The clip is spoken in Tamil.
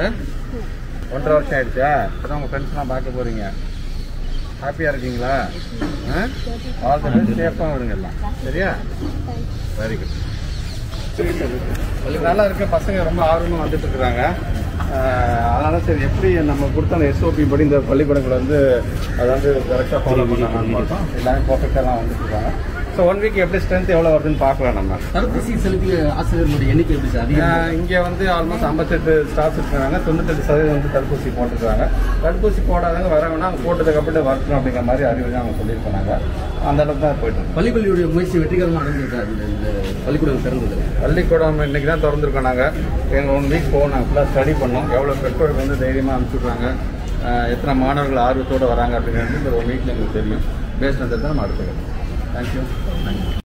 ஆ? ஒன்றரை வருஷம் ஆயிடுச்சா இப்பதான் உங்க ஃப்ரெண்ட்ஸ்லாம் பார்க்க போறீங்க ஹாப்பியா இருக்கீங்களா ஆல் த பெஸ்ட் சேஃபாக விடுங்க எல்லாம் சரியா வெரி குட் நல்லா இருக்க பசங்க ரொம்ப ஆர்வமாக வந்துட்டு இருக்கிறாங்க அதனால சரி எப்படி நம்ம கொடுத்த அந்த எஸ்ஓபி படி இந்த பள்ளிக்கூடங்கள் வந்து அதை வந்து கரெக்டாக ஃபாலோ பண்ணலாம்னு பார்த்தோம் எல்லாமே பர்ஃபெக்டாக தான் வந்துட்டு இருக்காங்க ஸோ ஒன் வீக் எப்படி ஸ்ட்ரென்த் எவ்வளோ வருதுன்னு பார்க்கலாம் நம்ம தடுப்பூசி செலுத்திய ஆசிரியர்களுடைய எண்ணிக்கை எப்படி சார் அதிகம் ஆஹ் இங்க வந்து ஆல்மோஸ்ட் ஐம்பத்தெட்டு ஸ்டாஃப்ஸ் இருக்காங்க தொண்ணூத்தெட்டு சதவீதம் வந்து தடுப்பூசி போட்டுருக்காங்க தடுப்பூசி போடாதவங்க வரவங்கன்னா அவங்க போட்டதுக்கு அப்புறம் வரட்டும் அப்படிங்கிற மாதிரி அறிவு அவங்க சொல்லியிருக்காங்க அந்த அளவுக்கு தான் போயிட்டு இருக்கு பள்ளிப்பள்ளியுடைய முயற்சி வெற்றிகரமாக அடைஞ்சிருக்கா இந்த இந்த பள்ளிக்கூடம் திறந்தது பள்ளிக்கூடம் இன்னைக்கு தான் திறந்துருக்கோம் நாங்கள் எங்கள் ஒன் வீக் போவோம் நாங்கள் ஃபுல்லாக ஸ்டடி பண்ணோம் எவ்வளோ பெற்றோர்கள் வந்து தைரியமாக அனுப்பிச்சுடுறாங்க ஆஹ் எத்தனை மாணவர்கள் ஆர்வத்தோடு வராங்க அப்படிங்கிறது இந்த ஒன் வீக்கில் எங்களுக்கு தெரியும் பேஸ்ட் தான் நம்ம அடுத்துக்கிறோம் தேங்க்யூ